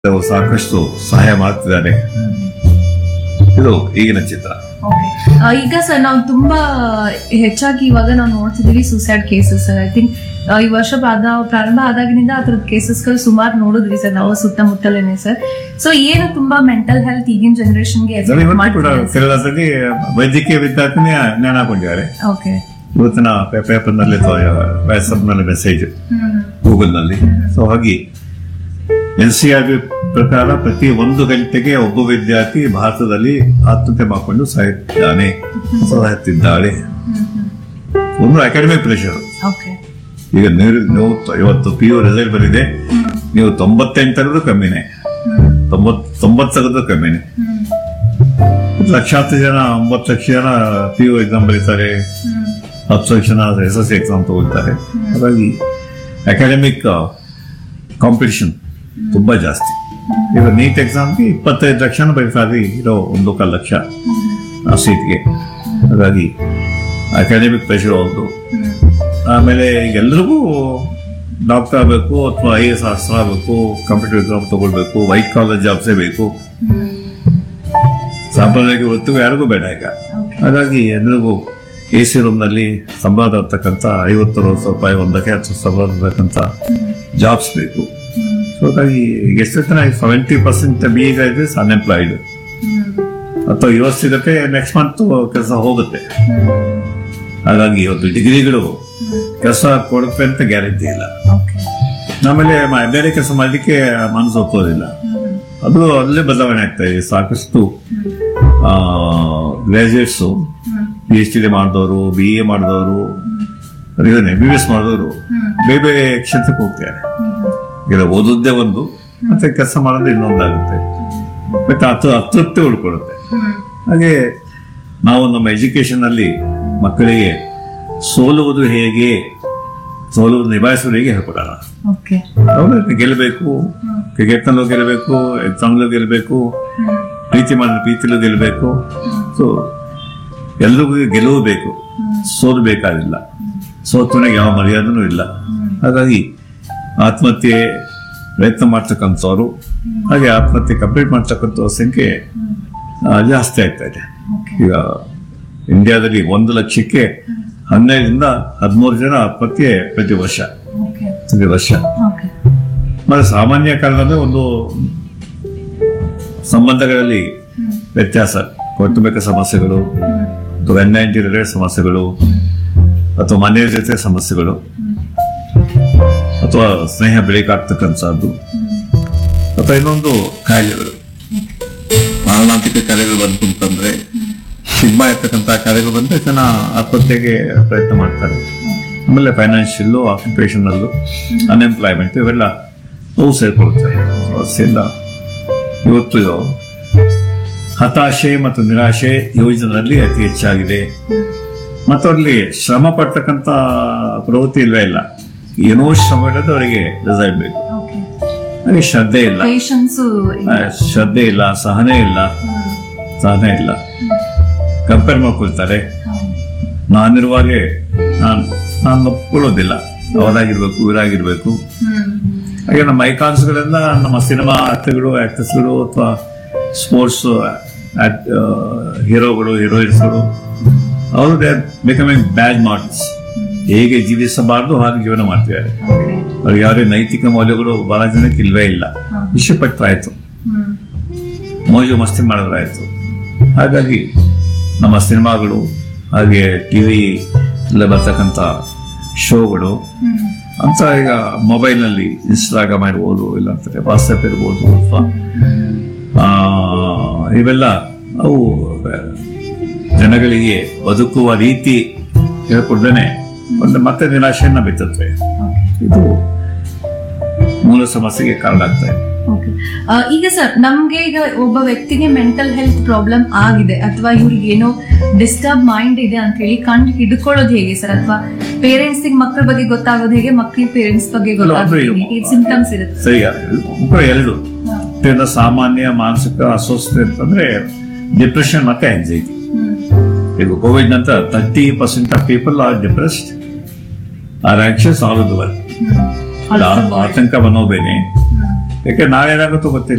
ಅವರು ಸಾಕಷ್ಟು ಸಹಾಯ ಮಾಡ್ತಿದ್ದಾರೆ ಇದು ಈಗಿನ ಚಿತ್ರ ಓಕೆ ಈಗ ಸರ್ ನಾವು ತುಂಬಾ ಹೆಚ್ಚಾಗಿ ಇವಾಗ ನಾವು ನೋಡ್ತಿದೀವಿ ಸೂಸೈಡ್ ಕೇಸಸ್ ಐ ಥಿಂಕ್ ಈ ವರ್ಷ ಪ್ರಾದ ಪ್ರಾರಂಭ ಆದಾಗಿನಿಂದ ಆ ಥರದ ಕೇಸಸ್ಗಳು ಸುಮಾರು ನೋಡಿದ್ವಿ ಸರ್ ನಾವು ಸುತ್ತಮುತ್ತಲೇನೆ ಸರ್ ಸೊ ಏನು ತುಂಬಾ ಮೆಂಟಲ್ ಹೆಲ್ತ್ ಈಗಿನ ಜನರೇಷನ್ಗೆ ಅದರಲ್ಲಿ ಇವತ್ತು ಕೂಡ ಕೇರಳದಲ್ಲಿ ವೈದ್ಯಕೀಯ ವಿದ್ಯಾರ್ಥಿನಿ ಜ್ಞಾನ ಕೊಂಡಿದ್ದಾರೆ ಓಕೆ ಇವತ್ತಿನ ಪೇಪರ್ ನಲ್ಲಿ ವಾಟ್ಸ್ಆಪ್ ನಲ್ಲಿ ಮೆಸೇಜ್ ಗೂಗಲ್ ನಲ್ಲಿ ಸೊ ಹಾಗೆ ಎನ್ ಸಿ ಆರ್ ಬಿ ಪ್ರಕಾರ ಪ್ರತಿ ಒಂದು ಗಂಟೆಗೆ ಒಬ್ಬ ವಿದ್ಯಾರ್ಥಿ ಭಾರತದಲ್ಲಿ ಆತ್ಮಹತ್ಯೆ ಮಾಡಿಕೊಂಡು ಸಾಯುತ್ತಿದ್ದಾನೆ ಸಾಯುತ್ತಿದ್ದಾಳೆ ಒಂದು ಅಕಾಡೆಮಿಕ್ ಪ್ರೆಷರ್ ಓಕೆ ಈಗ ನೀವು ನೀವು ಇವತ್ತು ಪಿ ಯು ರಿಸಲ್ಟ್ ಬಂದಿದೆ ನೀವು ತೊಂಬತ್ತೆಂಟರದ್ದು ಕಮ್ಮಿನೇ ತೊಂಬತ್ ತೊಂಬತ್ತು ತೆಗೆದು ಕಮ್ಮಿನೇ ಲಕ್ಷಾಂತರ ಜನ ಒಂಬತ್ತು ಲಕ್ಷ ಜನ ಪಿ ಯು ಎಕ್ಸಾಮ್ ಬರೀತಾರೆ ಹತ್ತು ಲಕ್ಷ ಜನ ಎಸ್ ಎಸ್ ಸಿ ಎಕ್ಸಾಮ್ ತಗೊಳ್ತಾರೆ ಹಾಗಾಗಿ ಅಕಾಡೆಮಿಕ್ ಕಾಂಪಿಟಿಷನ್ ತುಂಬಾ ಜಾಸ್ತಿ ಈಗ ನೀಟ್ ಎಕ್ಸಾಮ್ಗೆ ಇಪ್ಪತ್ತೈದು ಲಕ್ಷ ಬರೀತಾರೆ ಇರೋ ಒಂದು ಕಾಲು ಲಕ್ಷ ಸೀಟ್ಗೆ ಹಾಗಾಗಿ ಅಕಾಡೆಮಿಕ್ ಪ್ರೆಷರ್ ಹೌದು ಆಮೇಲೆ ಈಗ ಎಲ್ರಿಗೂ ಡಾಕ್ಟರ್ ಆಗಬೇಕು ಅಥವಾ ಐ ಎಸ್ ಆಫೀಸರ್ ಆಗಬೇಕು ಕಂಪ್ಯೂಟರ್ ಎಕ್ಸಾಮ್ ತಗೊಳ್ಬೇಕು ವೈಟ್ ಕಾಲರ್ ಜಾಬ್ಸೇ ಬೇಕು ಸಾಂಪ್ರದಾಯಿಕ ವೃತ್ತಿಗೂ ಯಾರಿಗೂ ಬೇಡ ಈಗ ಹಾಗಾಗಿ ಎಲ್ರಿಗೂ ಎ ಸಿ ರೂಮ್ನಲ್ಲಿ ಸಂಬಳ ತರ್ತಕ್ಕಂಥ ಐವತ್ತು ಅರವತ್ತು ರೂಪಾಯಿ ಒಂದಕ್ಕೆ ಹತ್ತು ಸಂಬಳ ತರ್ತಕ್ಕಂಥ ಜಾಬ್ಸ್ ಬೇಕು ಸೊ ಹಾಗಾಗಿ ಈಗ ಎಷ್ಟು ಜನ ಸೆವೆಂಟಿ ಪರ್ಸೆಂಟ್ ಬಿ ಇದ್ರೆ ಅನ್ಎಂಪ್ಲಾಯ್ಡ್ ಅಥವಾ ಇವತ್ತು ಸಿಗತ್ತೆ ನೆಕ್ಸ್ಟ್ ಮಂತ್ ಕೆಲಸ ಹೋಗುತ್ತೆ ಹಾಗಾಗಿ ಇವತ್ತು ಡಿಗ್ರಿಗಳು ಕೆಲಸ ಕೊಡುತ್ತೆ ಅಂತ ಗ್ಯಾರಂಟಿ ಇಲ್ಲ ಓಕೆ ಆಮೇಲೆ ಮ- ಬೇರೆ ಕೆಲಸ ಮಾಡಲಿಕ್ಕೆ ಮನಸ್ಸು ಒಪ್ಪೋದಿಲ್ಲ ಅದು ಅಲ್ಲೇ ಬದಲಾವಣೆ ಆಗ್ತಾ ಇದೆ ಸಾಕಷ್ಟು ಗ್ರಾಜುಯೇಟ್ಸ್ ಪಿ ಎಚ್ ಡಿ ಮಾಡಿದವರು ಬಿ ಎ ಮಾಡಿದವರು ಎಂ ಬಿ ಬಿ ಎಸ್ ಮಾಡಿದವರು ಬೇರೆ ಬೇರೆ ಕ್ಷೇತ್ರಕ್ಕೆ ಹೋಗ್ತಾರೆ ಈಗ ಓದೋದೇ ಒಂದು ಮತ್ತೆ ಕೆಲಸ ಮಾಡೋದು ಇನ್ನೊಂದಾಗುತ್ತೆ ಮತ್ತೆ ಅತು ಅತೃಪ್ತಿ ಉಳ್ಕೊಳ್ಳುತ್ತೆ ಹಾಗೆ ನಾವು ನಮ್ಮ ಎಜುಕೇಶನ್ ಅಲ್ಲಿ ಮಕ್ಕಳಿಗೆ ಸೋಲುವುದು ಹೇಗೆ ಸೋಲುವುದು ನಿಭಾಯಿಸುವುದು ಹೇಗೆ ಹೇಳ್ಕೊಡೋಣ ಓಕೆ ಅವ್ರು ಗೆಲ್ಲಬೇಕು ಕ್ರಿಕೆಟ್ ನಲ್ಲೂ ಗೆಲ್ಲಬೇಕು ಎಕ್ಸಾಮ್ಲೂ ಗೆಲ್ಲಬೇಕು ಪ್ರೀತಿ ಮಾಡಿದ ಪ್ರೀತಿಲೂ ಗೆಲ್ಲಬೇಕು ಸೊ ಎಲ್ರಿಗೂ ಗೆಲುವು ಬೇಕು ಸೋಲು ಬೇಕಾಗಿಲ್ಲ ಸೋತುನಿಗೆ ಯಾವ ಮರ್ಯಾದನೂ ಇಲ್ಲ ಹಾಗಾಗಿ ಆತ್ಮಹತ್ಯೆ ಪ್ರಯತ್ನ ಮಾಡ್ತಕ್ಕಂಥವ್ರು ಹಾಗೆ ಆತ್ಮಹತ್ಯೆ ಕಂಪ್ಲೀಟ್ ಮಾಡ್ತಕ್ಕಂಥ ಸಂಖ್ಯೆ ಆ, ಜಾಸ್ತಿ ಆಗ್ತಾ ಇದೆ ಈಗ ಇಂಡಿಯಾದಲ್ಲಿ ಒಂದು ಲಕ್ಷಕ್ಕೆ ಹನ್ನೆರಡರಿಂದ ಹದಿಮೂರು ಜನ ಆತ್ಮಹತ್ಯೆ ಪ್ರತಿ ವರ್ಷ ಓಕೆ ಪ್ರತಿ ವರ್ಷ ಓಕೆ ಮತ್ತೆ ಸಾಮಾನ್ಯ ಕಾರಣದ ಒಂದು ಸಂಬಂಧಗಳಲ್ಲಿ ವ್ಯತ್ಯಾಸ ಕೌಟುಂಬಿಕ ಸಮಸ್ಯೆಗಳು ಅಥವಾ ಎನ್ ನೈಂಟಿ ರಿಲೇಟೆಡ್ ಸಮಸ್ಯೆಗಳು ಅಥವಾ ಮನೆಯ ಜೊತೆ ಸಮಸ್ಯೆಗಳು ಅಥವಾ ಸ್ನೇಹ ಬೆಳಕಾಗ್ತಕ್ಕಂಥದ್ದು ಅಥವಾ ಇನ್ನೊಂದು ಕಾಯಿಲೆಗಳು ಮಾರಣಾಂತಿಕ ಕಾಯಿಲೆಗಳು ಬಂತು ಅಂತಂದ್ರೆ ಸಿಗ್ಮಾ ಇರ್ತಕ್ಕಂಥ ಕಾಯಿಲೆಗಳು ಬಂದ್ರೆ ಜನ ಆತ್ಮಹತ್ಯೆಗೆ ಪ್ರಯತ್ನ ಮಾಡ್ತಾರೆ ಆಮೇಲೆ ಫೈನಾನ್ಷಿಯಲ್ಲು ಆಕ್ಯುಪೇಷನಲ್ಲು ಅನ್ಎಂಪ್ಲಾಯ್ಮೆಂಟ್ ಇವೆಲ್ಲ ನೋವು ಸೇರ್ಕೊಳ್ತಾರೆ ಸಮಸ್ಯೆಯಿಂದ ಇವತ್ತು ಹತಾಶೆ ಮತ್ತು ನಿರಾಶೆ ಯುವಜನರಲ್ಲಿ ಅತಿ ಹೆಚ್ಚಾಗಿದೆ ಮತ್ತು ಅಲ್ಲಿ ಶ್ರಮ ಪಡ್ತಕ್ಕಂಥ ಪ್ರವೃತ್ತಿ ಇಲ್ವೇ ಇಲ್ಲ ಏನೋ ಶ್ರಮ ಇಲ್ಲದೆ ಅವರಿಗೆ ರಿಸಲ್ಟ್ ಬೇಕು ಓಕೆ ಹಾಗೆ ಶ್ರದ್ಧೆ ಇಲ್ಲ ಪೇಷನ್ಸು ಆ, ಶ್ರದ್ಧೆ ಇಲ್ಲ ಸಹನೆ ಇಲ್ಲ ಸಹನೆ ಇಲ್ಲ ಕಂಪೇರ್ ಮಾಡ್ಕೊಳ್ತಾರೆ ನಾನಿರುವಾಗೆ ನಾನು ನಾನು ಒಪ್ಕೊಳ್ಳೋದಿಲ್ಲ ಅವರಾಗಿರ್ಬೇಕು ಇವರಾಗಿರ್ಬೇಕು ಹಾಗೆ ನಮ್ಮ ಐಕಾನ್ಸ್ಗಳೆಲ್ಲ ನಮ್ಮ ಸಿನಿಮಾ ಆಕ್ಟರ್ಗಳು ಆಕ್ಟರ್ಸ್ಗಳು ಅಥವಾ ಸ್ಪೋರ್ಟ್ಸ್ ಹೀರೋಗಳು ಹೀರೋಯಿನ್ಸ್ಗಳು ಅವರು they are becoming bad models ಹೇಗೆ ಜೀವಿಸಬಾರ್ದು ಹಾಗೆ ಜೀವನ ಮಾಡ್ತಿದ್ದಾರೆ ಅವ್ರಿಗೆ ಯಾವುದೇ ನೈತಿಕ ಮೌಲ್ಯಗಳು ಬಹಳ ಜನಕ್ಕೆ ಇಲ್ವೇ ಇಲ್ಲ ಇಷ್ಟಪಟ್ಟರಾಯ್ತು ಮೋಜು ಮಸ್ತಿ ಮಾಡಿದ್ರಾಯ್ತು ಹಾಗಾಗಿ ನಮ್ಮ ಸಿನಿಮಾಗಳು ಹಾಗೆ ಟಿವಿ ಎಲ್ಲ ಬರ್ತಕ್ಕಂಥ ಶೋಗಳು ಅಂತ ಈಗ ಮೊಬೈಲ್ನಲ್ಲಿ ಇನ್ಸ್ಟಾಗ್ರಾಮ್ ಇರ್ಬೋದು ಇಲ್ಲ ಅಂತಾರೆ ವಾಟ್ಸಪ್ ಇರ್ಬೋದು ಅಥವಾ ಆ, ಇವೆಲ್ಲ ಅವು ಜನಗಳಿಗೆ ಬದುಕುವ ರೀತಿ ಹೇಳ್ಕೊಡ್ದೇನೆ ಒಂದು ಮತ್ತೆ ನಿರಾಶೆಯನ್ನ ಬಿತ್ತುತ್ತವೆ ಇದು ಮೂಲ ಸಮಸ್ಯೆಗೆ ಕಾರಣ ಆಗ್ತಾ ಇದೆ ಓಕೆ ಈಗ ಸರ್ ನಮ್ಗೆ ಈಗ ಒಬ್ಬ ವ್ಯಕ್ತಿಗೆ ಮೆಂಟಲ್ ಹೆಲ್ತ್ ಪ್ರಾಬ್ಲಮ್ ಆಗಿದೆ ಅಥವಾ ಇವ್ರಿಗೆ ಏನೋ ಡಿಸ್ಟರ್ಬ್ ಮೈಂಡ್ ಇದೆ ಅಂತ ಹೇಳಿ ಕಂಡು ಹಿಡ್ಕೊಳ್ಳೋದು ಹೇಗೆ ಸರ್ ಅಥವಾ ಪೇರೆಂಟ್ಸ್ ಮಕ್ಕಳ ಬಗ್ಗೆ ಗೊತ್ತಾಗೋದು ಹೇಗೆ ಮಕ್ಕಳಿಗೆ ಪೇರೆಂಟ್ಸ್ ಬಗ್ಗೆ ಅಲ್ಲ, ಗೊತ್ತಾಗೋದು ಅದು ಹೇಗೆ ಸಿಂಪ್ಟಮ್ಸ್ ಇರುತ್ತೆ ಸರಿ ಮುಖ ಎರಡು ಇದರಿಂದ ಸಾಮಾನ್ಯ ಮಾನಸಿಕ ಅಸ್ವಸ್ಥತೆ ಅಂತಂದ್ರೆ ಡಿಪ್ರೆಷನ್ ಮತ್ತೆ ಆಂಗ್ಸೈಟಿ ಈಗ ಕೋವಿಡ್ ನಂತರ thirty percent of people are depressed or anxious all over world ಆತಂಕ ಮನೋಬೇನೆ ಯಾಕೆ ನಾವೇನಾಗುತ್ತೋ ಗೊತ್ತಿಲ್ಲ